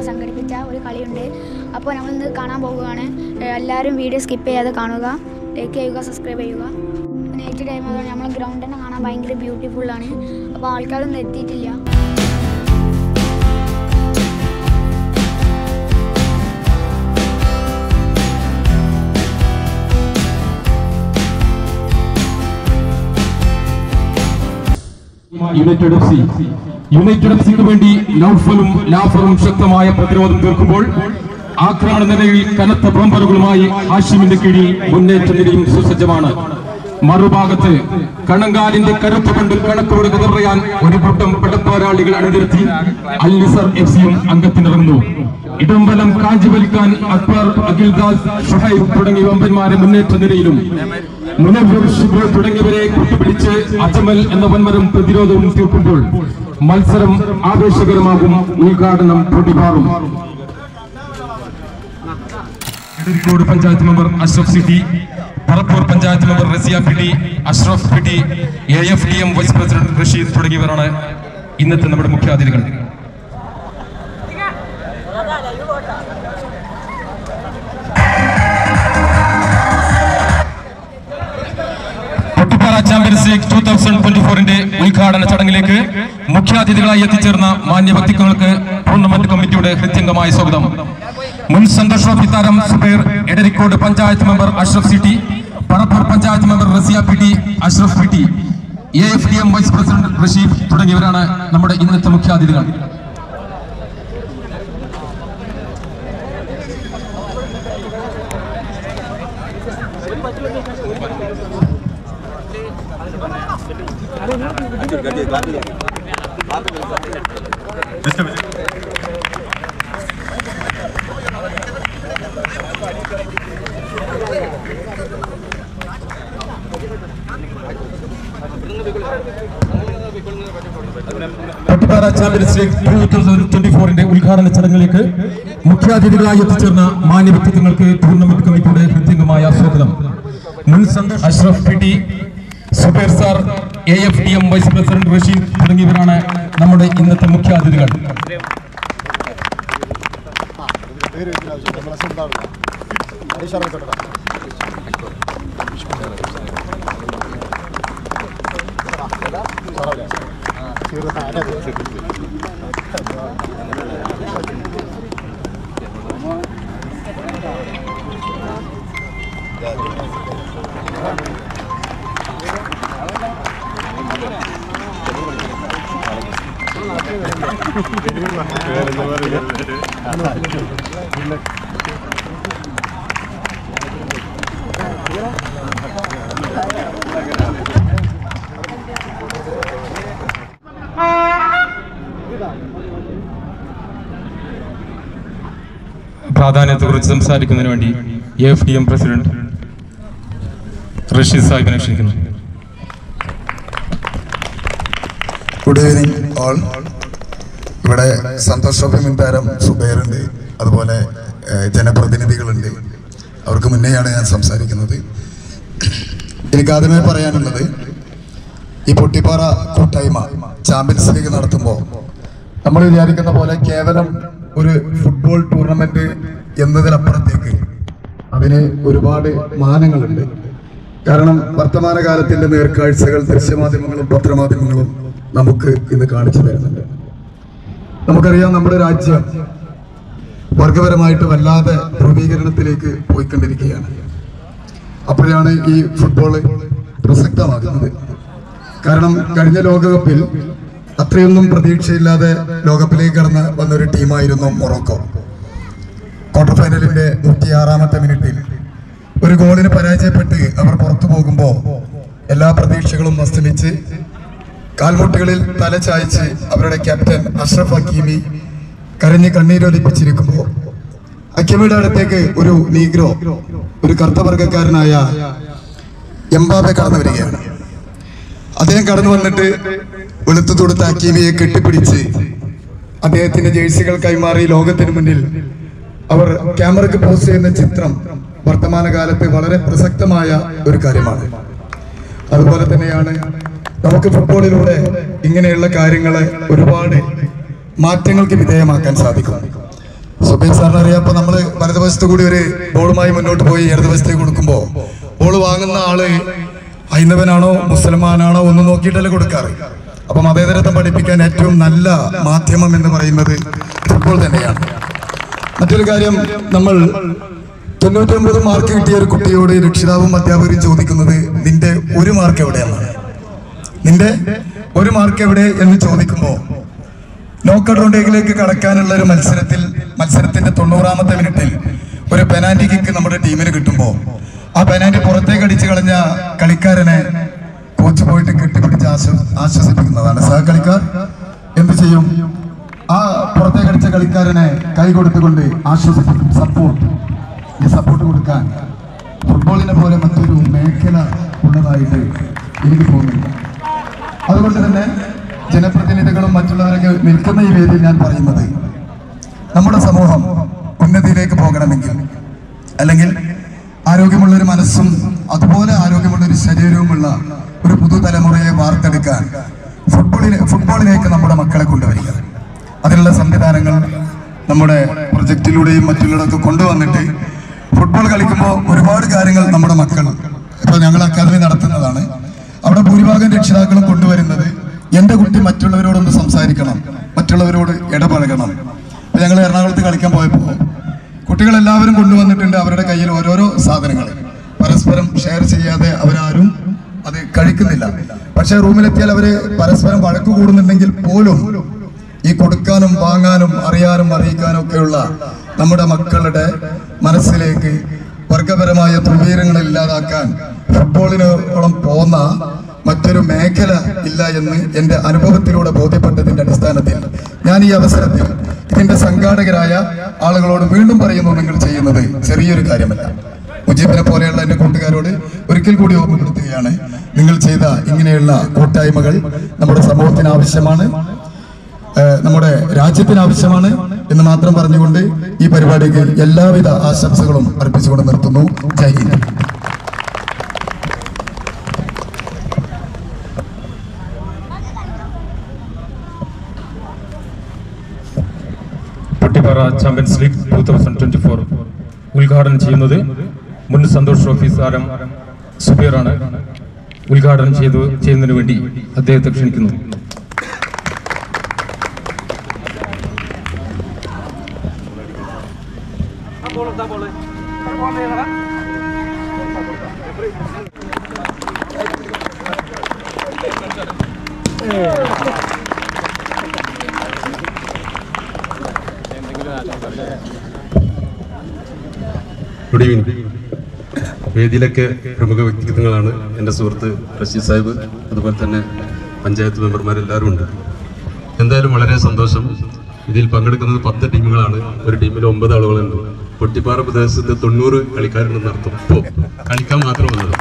സംഘടിപ്പിച്ച ഒരു കളിയുണ്ട് അപ്പോൾ നമ്മളിന്ന് കാണാൻ പോകുകയാണ് ഏഹ് എല്ലാവരും വീഡിയോ സ്കിപ്പ് ചെയ്യാതെ കാണുക ലൈക്ക് ചെയ്യുക സബ്സ്ക്രൈബ് ചെയ്യുക നൈറ്റ് ടൈം ആയതുകൊണ്ട് നമ്മൾ ഗ്രൗണ്ട് തന്നെ കാണാൻ ഭയങ്കര ബ്യൂട്ടിഫുള്ളാണ് അപ്പോൾ ആൾക്കാരൊന്നും എത്തിയിട്ടില്ല United F C United F സിക്ക് വേണ്ടി നൌഫലും ലാഫറും ശക്തമായ പ്രതിരോധം തീർക്കുമ്പോൾ ആക്രമണ നിലയിൽ കനത്ത ബോംബറുകളുമായി ഹാഷിമിന്റെ കീഴിൽ മുന്നേറ്റ നിലയും സുസജ്ജമാണ് മറുഭാഗത്ത് കണങ്കാലിന്റെ കരുത്ത് കൊണ്ട് കണക്കോട് കതറിയാൻ ഒരു കൂട്ടം പടപ്പോരാളികൾ അണിനിരത്തി അൽനിസർ എഫ് സിയും അംഗത്തിനിറങ്ങുന്നു ഇടംബലം കാഞ്ചിവലിക്കാൻ അക്ബർ അഖിൽദാസ് ഷുഹൈബ് തുടങ്ങിയ വമ്പന്മാരെ മുന്നേറ്റ നിലയിലും മുനവ്വർ ഷിബു തുടങ്ങിയവരെ കൂട്ടുപിടിച്ച് അജമൽ എന്ന വൻമരം പ്രതിരോധവും തീർക്കുമ്പോൾ മത്സരം ആവേശകരമാകും ഉദ്ഘാടനം പൊടിപാറും Edarikode panchayat member Ashraf city Parappur panchayat member Raziya PT Ashraf PT A F D M vice president Rasheed തുടങ്ങിയവരാണ് ഇന്നത്തെ നമ്മുടെ മുഖ്യാതിഥികൾ Pottippara champions league two thousand twenty ഫോറിന്റെ ഉദ്ഘാടന ചടങ്ങിലേക്ക് മുഖ്യാതിഥികളായി എത്തിച്ചേർന്ന മാന്യ വ്യക്തിത്വങ്ങൾക്ക് ടൂർണമെന്റ് കമ്മിറ്റിയുടെ ഹൃത്യംഗമായ സ്വാഗതം മുൻ സന്തോഷ് ട്രോഫി താരം Zubair Edarikode panchayat member Ashraf city Parappur panchayat member Raziya P T Ashraf P T A F D M vice president Rasheed തുടങ്ങിയവരാണ് നമ്മുടെ ഇന്നത്തെ മുഖ്യാതിഥികൾ Pattippara champions league two thousand twenty ഫോറിന്റെ ഉദ്ഘാടന ചടങ്ങിലേക്ക് മുഖ്യാതിഥികളായി എത്തിച്ചേർന്ന മാന്യ വ്യക്തിത്വങ്ങൾക്ക് ടൂർണമെന്റ് കമ്മിറ്റിയുടെ ഹൃദ്യംഗമായ സ്വാഗതം മുൻ Santosh Ashraf P T Zubair sir A F D M vice president Rasheed തുടങ്ങിയവരാണ് നമ്മുടെ ഇന്നത്തെ മുഖ്യാതിഥികൾ പ്രാധാന്യത്തെക്കുറിച്ച് സംസാരിക്കുന്നതിന് വേണ്ടി A F D M president Rasheed സാഹിബിനെ ക്ഷണിക്കുന്നു ഗുഡ് ഈവനിങ് ഓൾ ഇവിടെ സന്തോഷ് ട്രോഫി മുൻ താരം സുബൈറുണ്ട് അതുപോലെ ഏഹ്, ജനപ്രതിനിധികളുണ്ട് അവർക്ക് മുന്നേയാണ് ഞാൻ സംസാരിക്കുന്നത് എനിക്ക് ആദ്യമേ പറയാനുള്ളത് ഈ പൊട്ടിപ്പാറ കൂട്ടായ്മ ചാമ്പ്യൻസ് ലീഗ് നടത്തുമ്പോൾ നമ്മൾ വിചാരിക്കുന്ന പോലെ കേവലം ഒരു ഫുട്ബോൾ ടൂർണമെന്റ് എന്നതിനപ്പുറത്തേക്ക് അതിന് ഒരുപാട് മാനങ്ങളുണ്ട് കാരണം വർത്തമാനകാലത്തിന്റെ നേർക്കാഴ്ചകൾ ദൃശ്യമാധ്യമങ്ങളും പത്രമാധ്യമങ്ങളും നമുക്ക് ഇന്ന് കാണിച്ചു തരുന്നുണ്ട് നമുക്കറിയാം നമ്മുടെ രാജ്യം വർഗപരമായിട്ട് വല്ലാതെ ധ്രുവീകരണത്തിലേക്ക് പോയിക്കൊണ്ടിരിക്കുകയാണ് അപ്പോഴാണ് ഈ ഫുട്ബോൾ പ്രസക്തമാകുന്നത് കാരണം കഴിഞ്ഞ ലോകകപ്പിൽ അത്രയൊന്നും പ്രതീക്ഷയില്ലാതെ ലോകകപ്പിലേക്ക് കടന്ന് വന്ന ഒരു ടീമായിരുന്നു മൊറോക്കോ ക്വാർട്ടർ ഫൈനലിന്റെ നൂറ്റിയാറാമത്തെ മിനിറ്റിൽ ഒരു ഗോളിന് പരാജയപ്പെട്ട് അവർ പുറത്തു പോകുമ്പോൾ എല്ലാ പ്രതീക്ഷകളും അസ്തമിച്ച് കാൽമുട്ടുകളിൽ തല ചായ്ച്ച് അവരുടെ ക്യാപ്റ്റൻ അഷ്റഫ് ഹക്കീമി കരഞ്ഞ് കണ്ണീരൊലിപ്പിച്ചിരിക്കുമ്പോൾ ഹക്കീമിയുടെ അടുത്തേക്ക് ഒരു നീഗ്രോ ഒരു കറുത്തവർഗക്കാരനായ എംബാബെ കടന്നു വരികയാണ് അദ്ദേഹം കടന്നു വന്നിട്ട് വെളുത്തു തൊടുത്ത ഹക്കീമിയെ കെട്ടിപ്പിടിച്ച് അദ്ദേഹത്തിന്റെ ജേഴ്സികൾ കൈമാറി ലോകത്തിന് മുന്നിൽ അവർ ക്യാമറയ്ക്ക് പോസ്റ്റ് ചെയ്യുന്ന ചിത്രം വർത്തമാനകാലത്ത് വളരെ പ്രസക്തമായ ഒരു കാര്യമാണ് അതുപോലെ തന്നെയാണ് നമുക്ക് ഫുട്ബോളിലൂടെ ഇങ്ങനെയുള്ള കാര്യങ്ങളെ ഒരുപാട് മാറ്റങ്ങൾക്ക് വിധേയമാക്കാൻ സാധിക്കും സുബൈർ സാറിന് അറിയാം അപ്പൊ നമ്മള് വലതുവശത്ത് കൂടി ഒരു ബോളുമായി മുന്നോട്ട് പോയി ഇടതുവശത്തേക്ക് കൊടുക്കുമ്പോ ബോൾ വാങ്ങുന്ന ആള് ഹൈന്ദവനാണോ മുസൽമാനാണോ ഒന്ന് നോക്കിയിട്ടല്ലേ കൊടുക്കാറ് അപ്പൊ മതേതരത്വം പഠിപ്പിക്കാൻ ഏറ്റവും നല്ല മാധ്യമം എന്ന് പറയുന്നത് ഫുട്ബോൾ തന്നെയാണ് മറ്റൊരു കാര്യം നമ്മൾ തൊണ്ണൂറ്റൊമ്പത് മാർക്ക് കിട്ടിയ ഒരു കുട്ടിയോട് രക്ഷിതാവും അധ്യാപകരും ചോദിക്കുന്നത് നിന്റെ ഒരു മാർക്ക് എവിടെയാണ് നിന്റെ ഒരു മാർക്ക് എവിടെ എന്ന് ചോദിക്കുമ്പോൾ നോക്കൌട്ട് റൗണ്ടിലേക്ക് കടക്കാനുള്ള ഒരു മത്സരത്തിൽ മത്സരത്തിന്റെ തൊണ്ണൂറാമത്തെ മിനിറ്റിൽ ഒരു പെനാൽറ്റി കിക്ക് നമ്മുടെ ടീമിന് കിട്ടുമ്പോൾ ആ പെനാൽറ്റി പുറത്തേക്ക് അടിച്ചു കളഞ്ഞ കളിക്കാരനെ കോച്ച് പോയിട്ട് കെട്ടിപ്പിടിച്ച് ആശ്വ ആശ്വസിപ്പിക്കുന്നതാണ് സഹ കളിക്കാർ എന്ത് ചെയ്യും ആ പുറത്തേക്ക് അടിച്ച കളിക്കാരനെ കൈ കൊടുത്തുകൊണ്ട് ആശ്വസിപ്പിക്കും സപ്പോർട്ട് ഈ സപ്പോർട്ട് കൊടുക്കാൻ ഫുട്ബോളിനെ പോലെ മറ്റൊരു മേഖല ഉള്ളതായിട്ട് എനിക്ക് തോന്നുന്നില്ല അതുകൊണ്ട് തന്നെ ജനപ്രതിനിധികളും മറ്റുള്ളവരൊക്കെ നിൽക്കുന്ന ഈ വേദിയിൽ ഞാൻ പറയുന്നത് നമ്മുടെ സമൂഹം ഉന്നതിയിലേക്ക് പോകണമെങ്കിൽ അല്ലെങ്കിൽ ആരോഗ്യമുള്ള ഒരു മനസ്സും അതുപോലെ ആരോഗ്യമുള്ള ഒരു ശരീരവുമുള്ള ഒരു പുതുതലമുറയെ വാർത്തെടുക്കാൻ ഫുട്ബോളിനെ ഫുട്ബോളിലേക്ക് നമ്മുടെ മക്കളെ കൊണ്ടുവരിക അതിനുള്ള സംവിധാനങ്ങൾ നമ്മുടെ പ്രൊജക്റ്റിലൂടെയും മറ്റുള്ളതൊക്കെ കൊണ്ടുവന്നിട്ട് ഫുട്ബോൾ കളിക്കുമ്പോൾ ഒരുപാട് കാര്യങ്ങൾ നമ്മുടെ മക്കൾ ഇപ്പോൾ ഞങ്ങൾ അക്കാദമി നടത്തുന്നതാണ് അവിടെ ഭൂരിഭാഗം രക്ഷിതാക്കളും കൊണ്ടുവരുന്നത് എൻ്റെ കുട്ടി മറ്റുള്ളവരോടൊന്ന് സംസാരിക്കണം മറ്റുള്ളവരോട് ഇടപഴകണം ഇപ്പൊ ഞങ്ങൾ എറണാകുളത്ത് കളിക്കാൻ പോയപ്പോൾ കുട്ടികളെല്ലാവരും കൊണ്ടുവന്നിട്ടുണ്ട് അവരുടെ കയ്യിൽ ഓരോരോ സാധനങ്ങൾ പരസ്പരം ഷെയർ ചെയ്യാതെ അവരാരും അത് കഴിക്കുന്നില്ല പക്ഷേ റൂമിലെത്തിയാൽ അവര് പരസ്പരം വഴക്ക് കൂടുന്നുണ്ടെങ്കിൽ പോലും ഈ കൊടുക്കാനും വാങ്ങാനും അറിയാനും അറിയിക്കാനും ഒക്കെയുള്ള നമ്മുടെ മക്കളുടെ മനസ്സിലേക്ക് വർഗപരമായ ധ്രുവീരങ്ങൾ ഇല്ലാതാക്കാൻ ഫുട്ബോളിനോളം പോന്ന മറ്റൊരു മേഖല ഇല്ല എന്ന് എന്റെ അനുഭവത്തിലൂടെ ബോധ്യപ്പെട്ടതിന്റെ അടിസ്ഥാനത്തിൽ ഞാൻ ഈ അവസരത്തിൽ ഇതിന്റെ സംഘാടകരായ ആളുകളോട് വീണ്ടും പറയുന്നു നിങ്ങൾ ചെയ്യുന്നത് ചെറിയൊരു കാര്യമല്ല മുജീബിനെ പോലെയുള്ള എന്റെ കൂട്ടുകാരോട് ഒരിക്കൽ കൂടി ഓർമ്മപ്പെടുത്തുകയാണ് നിങ്ങൾ ചെയ്ത ഇങ്ങനെയുള്ള കൂട്ടായ്മകൾ നമ്മുടെ സമൂഹത്തിന് ആവശ്യമാണ് ഏഹ് നമ്മുടെ രാജ്യത്തിന് ആവശ്യമാണ് എന്ന് മാത്രം പറഞ്ഞുകൊണ്ട് ഈ പരിപാടിക്ക് എല്ലാവിധ ആശംസകളും അർപ്പിച്ചുകൊണ്ട് നിർത്തുന്നു Jai Hind Pattippara champions league two thousand twenty four ഉദ്ഘാടനം ചെയ്യുന്നത് മുൻ സന്തോഷ് ട്രോഫി താരം സുബീറാണ് ഉദ്ഘാടനം ചെയ്തു ചെയ്യുന്നതിന് വേണ്ടി അദ്ദേഹത്തെ ക്ഷണിക്കുന്നു ഗുഡ് ഈവനിങ് വേദിയിലൊക്കെ പ്രമുഖ വ്യക്തിത്വങ്ങളാണ് എൻ്റെ സുഹൃത്ത് റഷീദ് സാഹിബ് അതുപോലെ തന്നെ പഞ്ചായത്ത് മെമ്പർമാരെല്ലാവരും ഉണ്ട് എന്തായാലും വളരെ സന്തോഷം ഇതിൽ പങ്കെടുക്കുന്നത് പത്ത് ടീമുകളാണ് ഒരു ടീമിൽ ഒമ്പത് ആളുകളുണ്ട് പൊട്ടിപ്പാറ പ്രദേശത്ത് തൊണ്ണൂറ് കളിക്കാരുണ്ടെന്ന് അർത്ഥം ഇപ്പോൾ കളിക്കാൻ മാത്രം വന്നത്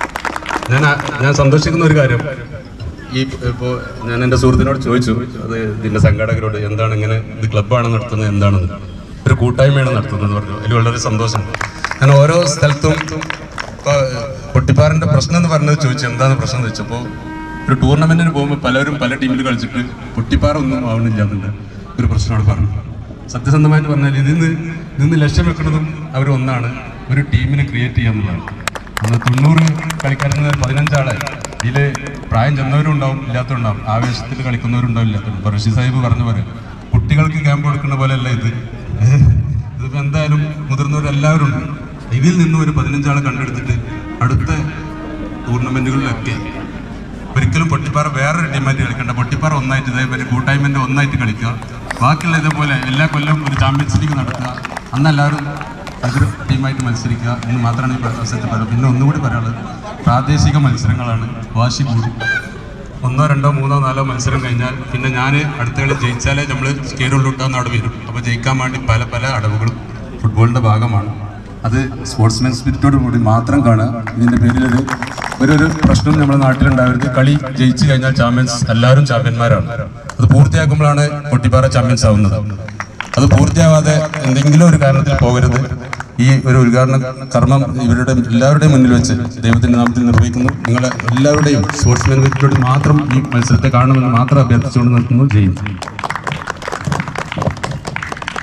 ഞാൻ ആ- ഞാൻ സന്തോഷിക്കുന്ന ഒരു കാര്യം ഈ ഇപ്പോൾ ഞാൻ എൻ്റെ സുഹൃത്തിനോട് ചോദിച്ചു അത് ഇതിൻ്റെ സംഘാടകരോട് എന്താണ് ഇങ്ങനെ ഇത് ക്ലബ്ബാണ് നടത്തുന്നത് എന്താണെന്ന് ഒരു കൂട്ടായ്മയാണ് നടത്തുന്നത് പറഞ്ഞു അതിൽ വളരെ സന്തോഷം ഞാൻ ഓരോ സ്ഥലത്തും ഇപ്പോൾ പൊട്ടിപ്പാറിൻ്റെ പ്രശ്നം എന്ന് പറഞ്ഞത് ചോദിച്ചു എന്താണ് പ്രശ്നം എന്ന് വെച്ചപ്പോൾ ഒരു ടൂർണമെന്റിന് പോകുമ്പോൾ പലരും പല ടീമിൽ കളിച്ചിട്ട് പൊട്ടിപ്പാറ ഒന്നും ആവുന്നില്ല എന്നുള്ള ഒരു പ്രശ്നമാണ് പറഞ്ഞു സത്യസന്ധമായിട്ട് പറഞ്ഞാൽ ഇതിന്ന് നിന്ന് ലക്ഷ്യം വെക്കുന്നതും അവർ ഒന്നാണ് ഒരു ടീമിനെ ക്രിയേറ്റ് ചെയ്യുക എന്നുള്ളതാണ് അന്ന് തൊണ്ണൂറ് കളിക്കാരിൽ പതിനഞ്ചാളെ ഇതിൽ പ്രായം ചെന്നവരും ഉണ്ടാവും ഇല്ലാത്തവരുണ്ടാവും ആവേശത്തിൽ കളിക്കുന്നവരുണ്ടാവും ഇല്ലാത്തവരും ഇപ്പോൾ ഋഷി സാഹിബ് പറഞ്ഞ പോലെ കുട്ടികൾക്ക് ക്യാമ്പ് കൊടുക്കുന്ന പോലെയല്ല ഇത് ഇതിപ്പോൾ എന്തായാലും മുതിർന്നവരെല്ലാവരും ഉണ്ട് ഇതിൽ നിന്നും ഒരു പതിനഞ്ചാളെ കണ്ടെടുത്തിട്ട് അടുത്ത ടൂർണമെന്റുകളിലൊക്കെ ഒരിക്കലും പൊട്ടിപ്പാറ വേറൊരു ടീമായിട്ട് കളിക്കണ്ട പൊട്ടിപ്പാറ ഒന്നായിട്ട് ഇതേപോലെ കൂട്ടായ്മൻ്റെ ഒന്നായിട്ട് കളിക്കുക ബാക്കിയുള്ള ഇതേപോലെ എല്ലാ കൊല്ലവും ഒരു ചാമ്പ്യൻസ് ലീഗ് നടത്തുക അന്ന് എല്ലാവരും എതിർ ടീമായിട്ട് മത്സരിക്കുക എന്ന് മാത്രമാണ് ഈ അവസരത്തിൽ പറയുന്നത് പിന്നെ ഒന്നുകൂടി പറയാനുള്ളത് പ്രാദേശിക മത്സരങ്ങളാണ് വാശി കൂടും ഒന്നോ രണ്ടോ മൂന്നോ നാലോ മത്സരം കഴിഞ്ഞാൽ പിന്നെ ഞാൻ അടുത്ത കളി ജയിച്ചാലേ നമ്മൾ കയറുള്ളിട്ടാന്ന് അവിടെ വരും അപ്പോൾ ജയിക്കാൻ വേണ്ടി പല പല അടവുകളും ഫുട്ബോളിൻ്റെ ഭാഗമാണ് അത് സ്പോർട്സ്മാൻ സ്പിരിറ്റോട് കൂടി മാത്രം കാണുക ഇതിൻ്റെ പേരിലൊരു ഒരു ഒരു പ്രശ്നം നമ്മുടെ നാട്ടിലുണ്ടാവരുത് കളി ജയിച്ചു കഴിഞ്ഞാൽ ചാമ്പ്യൻസ് എല്ലാവരും ചാമ്പ്യന്മാരാണ് അത് പൂർത്തിയാക്കുമ്പോഴാണ് കൊട്ടിപ്പാറ ചാമ്പ്യൻസ് ആവുന്നത് അത് പൂർത്തിയാവാതെ എന്തെങ്കിലും ഒരു കാരണത്തിൽ പോകരുത് ഈ ഒരു ഉദ്ഘാടന കർമ്മം ഇവരുടെ എല്ലാവരുടെയും മുന്നിൽ വെച്ച് ദൈവത്തിന്റെ നാമത്തിൽ നിർവഹിക്കുന്നു നിങ്ങളെ എല്ലാവരുടെയും സ്പോർട്സ്മാൻ സ്പിരിറ്റോട് മാത്രം ഈ മത്സരത്തെ കാണണമെന്ന് മാത്രം അഭ്യർത്ഥിച്ചുകൊണ്ട് നിർത്തുന്നു ചെയ്യുന്നു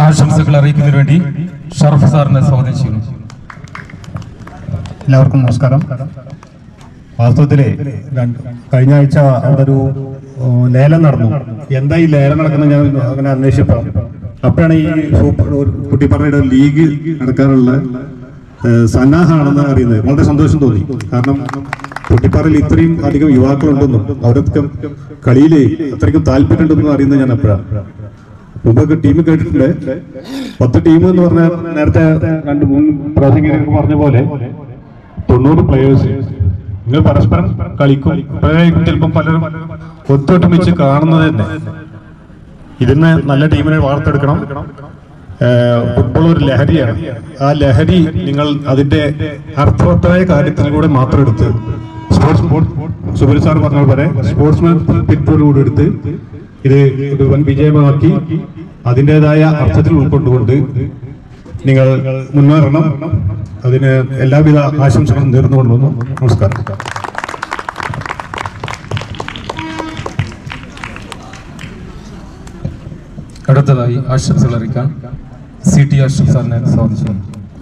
ആശംസകൾ അറിയിക്കുന്നതിന് വേണ്ടി ഷറഫ് സാറിനെ സ്വാഗതം ചെയ്യുന്നു എല്ലാവർക്കും നമസ്കാരം വാസ്തവത്തില് രണ്ട് കഴിഞ്ഞ ആഴ്ച അവിടെ ഒരു ഓ, ലേലം നടന്നു എന്താ ഈ ലേലം നടക്കുന്നത് ഞാൻ അങ്ങനെ അന്വേഷിച്ചപ്പോൾ അപ്പോഴാണ് ഈ സൂപ്പർ ഒരു കുട്ടിപ്പറയുടെ ലീഗ് നടക്കാനുള്ള ഏഹ്, സന്നാഹമാണെന്ന് അറിയുന്നത് വളരെ സന്തോഷം തോന്നി കാരണം കുട്ടിപ്പാറയിൽ ഇത്രയും അധികം യുവാക്കളുണ്ടെന്നും അവരൊക്കെ കളിയിൽ അത്രയ്ക്കും താല്പര്യമുണ്ടെന്നും അറിയുന്നത് ഞാൻ അപ്പോഴാണ് മുമ്പൊക്കെ ടീം കേട്ടിട്ടുണ്ട് പത്ത് ടീം എന്ന് പറഞ്ഞാൽ നേരത്തെ രണ്ട് മൂന്ന് പ്രാവശ്യം പറഞ്ഞ പോലെ തൊണ്ണൂറ് പ്ലേയേഴ്സ് നിങ്ങൾ പരസ്പരം കളിക്കും ഇപ്പോഴായിരിക്കും ചിലപ്പം പലരും ഒത്തൊരുമിച്ച് കാണുന്നത് തന്നെ ഇതിന്ന് നല്ല ടീമിനെ വാർത്തെടുക്കണം ഫുട്ബോൾ ഒരു ലഹരിയാണ് ആ ലഹരി നിങ്ങൾ അതിന്റെ അർത്ഥവത്തായ കാര്യത്തിലൂടെ മാത്രം എടുത്ത് സ്പോർട്സ് സുബരി സാർ പറഞ്ഞ പോലെ സ്പോർട്സ്മാൻ പിറ്റോടുകൂടി എടുത്ത് ഇത് ഒരു വൻ വിജയമാക്കി അതിൻ്റെതായ അർത്ഥത്തിൽ ഉൾക്കൊണ്ടുകൊണ്ട് നിങ്ങൾ മുന്നേറണം അതിന് എല്ലാവിധ ആശംസകളും നേർന്നുകൊണ്ടുവന്നു നമസ്കാരം അടുത്തതായി ആശംസകൾ അറിയിക്കാൻ സി ടി അഷ്റഫ് സാറിനെ സ്വാഗതം ചെയ്യുന്നു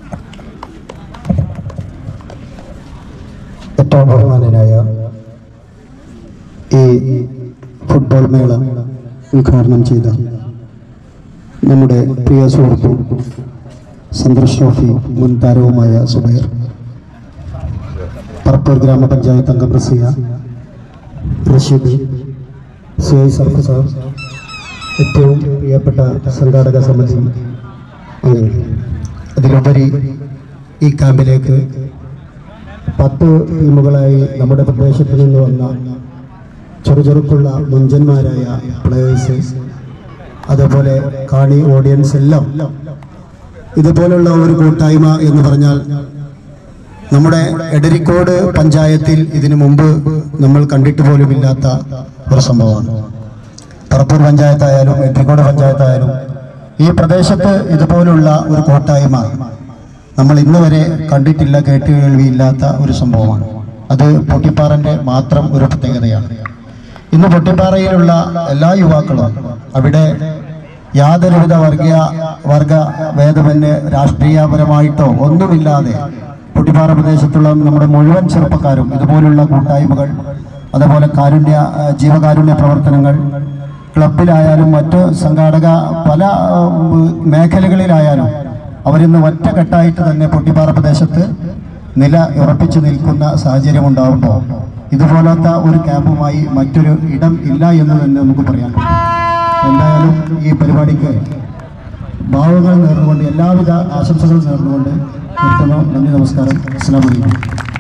ഏറ്റവും ബഹുമാനരായ ഈ ഫുട്ബോൾ മേള ഉദ്ഘാടനം ചെയ്ത നമ്മുടെ പ്രിയ സുഹൃത്തും സന്തോഷ് ട്രോഫി മുൻ താരവുമായ സുബൈർ പറപ്പൂർ ഗ്രാമപഞ്ചായത്ത് അംഗം റസിയ റഷീദ് സി ഐ സർഫ് സാർ ഏറ്റവും പ്രിയപ്പെട്ട സംഘാടക സമിതി അംഗങ്ങൾ അതിലുപരി ഈ ക്യാമ്പിലേക്ക് പത്ത് ടീമുകളായി നമ്മുടെ പ്രദേശത്ത് നിന്ന് വന്ന ചെറുചെറുക്കുള്ള മുഞ്ചന്മാരായ പ്ലേയേഴ്സ് അതേപോലെ കാണി ഓഡിയൻസ് എല്ലാം ഇതുപോലുള്ള ഒരു കൂട്ടായ്മ എന്ന് പറഞ്ഞാൽ നമ്മുടെ എടരിക്കോട് പഞ്ചായത്തിൽ ഇതിനു മുമ്പ് നമ്മൾ കണ്ടിട്ട് പോലുമില്ലാത്ത ഒരു സംഭവമാണ് പറപ്പൂർ പഞ്ചായത്തായാലും എടരിക്കോട് പഞ്ചായത്തായാലും ഈ പ്രദേശത്ത് ഇതുപോലുള്ള ഒരു കൂട്ടായ്മ നമ്മൾ ഇന്ന് വരെ കണ്ടിട്ടില്ല കേട്ട് കേൾവിയില്ലാത്ത ഒരു സംഭവമാണ് അത് പൊട്ടിപ്പാറന്റെ മാത്രം ഒരു പ്രത്യേകതയാണ് ഇന്ന് പൊട്ടിപ്പാറയിലുള്ള എല്ലാ യുവാക്കളും അവിടെ യാതൊരുവിധ വർഗീയ വർഗ ഭേദമന്യേ രാഷ്ട്രീയപരമായിട്ടോ ഒന്നുമില്ലാതെ പൊട്ടിപ്പാറ പ്രദേശത്തുള്ള നമ്മുടെ മുഴുവൻ ചെറുപ്പക്കാരും ഇതുപോലുള്ള കൂട്ടായ്മകൾ അതുപോലെ കാരുണ്യ ആ, ജീവകാരുണ്യ പ്രവർത്തനങ്ങൾ ക്ലബിലായാലും മറ്റ് സംഘാടക പല ആ, മേഖലകളിലായാലും അവരിന്ന് ഒറ്റക്കെട്ടായിട്ട് തന്നെ പൊട്ടിപ്പാറ പ്രദേശത്ത് നില ഉറപ്പിച്ചു നിൽക്കുന്ന സാഹചര്യം ഉണ്ടാകുമ്പോൾ ഇതുപോലത്തെ ഒരു ക്യാമ്പുമായി മറ്റൊരു ഇടം ഇല്ല എന്ന് തന്നെ നമുക്ക് പറയാൻ പറ്റും എന്തായാലും ഈ പരിപാടിക്ക് ഭാവങ്ങൾ നേർന്നുകൊണ്ട് എല്ലാവിധ ആശംസകളും നേർന്നുകൊണ്ട് നിർത്തുന്നു നന്ദി നമസ്കാരം അസ്സാം വലൈക്കും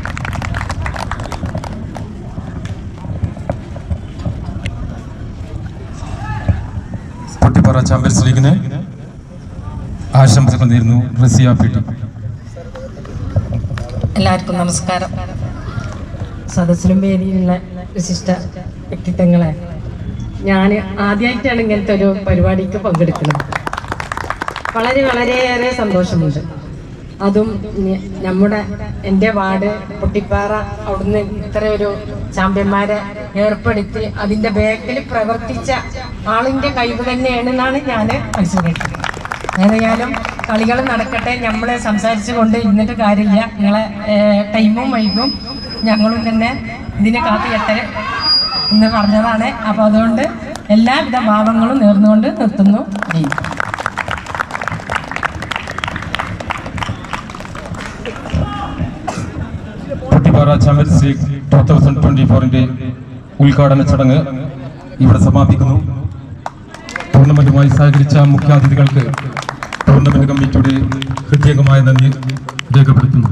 പൊട്ടിപ്പാറ ചാമ്പ്യൻസ് ലീഗിന് ആശംസകൾ നേരുന്നു റസിയ പി ടി എല്ലാവർക്കും നമസ്കാരം സദസ്സിലും വേദിയിലുള്ള വിശിഷ്ട വ്യക്തിത്വങ്ങളെ ഞാൻ ആദ്യമായിട്ടാണ് ഇങ്ങനത്തെ ഒരു പരിപാടിക്ക് പങ്കെടുക്കുന്നത് വളരെ വളരെയേറെ സന്തോഷമുണ്ട് അതും ഞ- നമ്മുടെ എൻ്റെ വാർഡ് പൊട്ടിപ്പാറ അവിടുന്ന് ഇത്ര ഒരു ചാമ്പ്യന്മാരെ ഏർപ്പെടുത്തി അതിൻ്റെ ബാക്കിൽ പ്രവർത്തിച്ച ആളിൻ്റെ കഴിവ് തന്നെയാണെന്നാണ് ഞാൻ മനസ്സിലാക്കുന്നത് ഏതായാലും കളികൾ നടക്കട്ടെ നമ്മളെ സംസാരിച്ചു കൊണ്ട് ഇരുന്നിട്ട് കാര്യമില്ല നിങ്ങളെ ഏഹ്, ടൈമും വൈകും ഞങ്ങളും തന്നെ ഇതിനെ കാത്തിയട്ടെ എന്ന് പറഞ്ഞതാണ് അപ്പോൾ അതുകൊണ്ട് എല്ലാവിധ ഭാവങ്ങളും നേർന്നുകൊണ്ട് നിർത്തുന്നു ജയിക്കും Pottippara champions league two thousand twenty ഫോറിന്റെ ഉദ്ഘാടന ചടങ്ങ് ഇവിടെ സമാപിക്കുന്നു ടൂർണമെന്റുമായി സഹകരിച്ച മുഖ്യാതിഥികൾക്ക് ടൂർണമെന്റ് കമ്മിറ്റിയുടെ പ്രത്യേകമായ നന്ദി രേഖപ്പെടുത്തുന്നു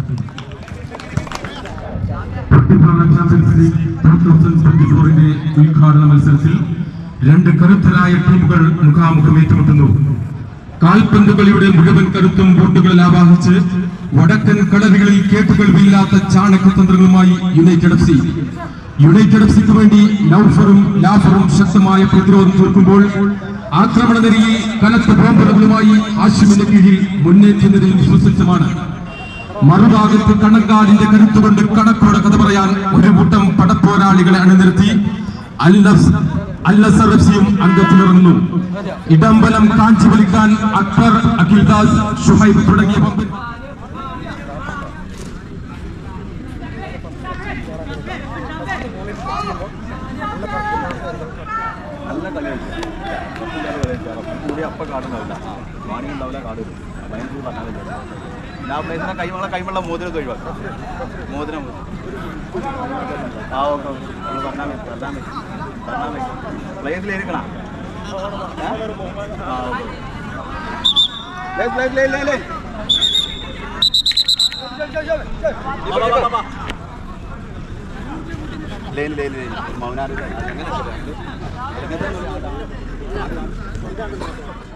Pottippara champions league two thousand twenty ഫോറിന്റെ ഉദ്ഘാടന മത്സരത്തിൽ രണ്ട് കരുത്തരായ ടീമുകൾ മുഖാമുഖം ഏറ്റുമുട്ടുന്നു കാൽപന്ത് കളിയുടെ മുഴുവൻ കരുത്തും വോട്ടുകളിൽ ആവാഹിച്ച് വടക്കൻ കളരികളിൽ കേട്ടുകേൾവിയില്ലാത്ത ചാണകതന്ത്രങ്ങളുമായി United F C United F സിക്ക് വേണ്ടി നൌഫറും ലാഫറും ശക്തമായ പ്രതിരോധം തീർക്കുമ്പോൾ ആക്രമണ നിരയിൽ കനത്ത ബോംബറുകളുമായി ആശുവിന്റെ കീഴിൽ മുന്നേറ്റുന്നതിൽ സുസജ്ജമാണ് മറുഭാഗത്ത് കണ്ണങ്കാടിന്റെ കരുത്തുകൊണ്ട് കണക്കോടെ കഥ പറയാൻ ഒരു കൂട്ടം പടപ്പോരാളികളെ അണിനിരത്തി അൽ നഫ്സ് അല്ലസർ എഫ് സിയും അംഗത്തിലിറങ്ങുന്നു ഇടമ്പലം കാഞ്ചിവലിക്കാൻ അക്ബർ അഖിൽദാസ് ഷുഹൈബ് തുടങ്ങിയ പമ്പൻ നല്ല കളി കൂടി അപ്പം കാടുണ്ടാവില്ല വാണി ഉണ്ടാവില്ല കാട് വരും ഭയങ്കര പറഞ്ഞാൽ ഞാൻ പ്ലേസിനെ കൈമുള്ള കൈമുള്ള മോതിരം ഒഴിവാക്കാം മോതിരം ആ ഓക്കെ ഓക്കെ ഒന്ന് പറഞ്ഞാൽ മതി പറഞ്ഞാൽ മതി പറഞ്ഞാൽ മതി പ്ലേസിൽ ഇരിക്കണം ആ ഓക്കെ പ്ലേസ് പ്ലേസ് ലേ ലേ ലേ ലൈൻ ലൈൻ ലൈൻ മൗനാർ അങ്ങനെ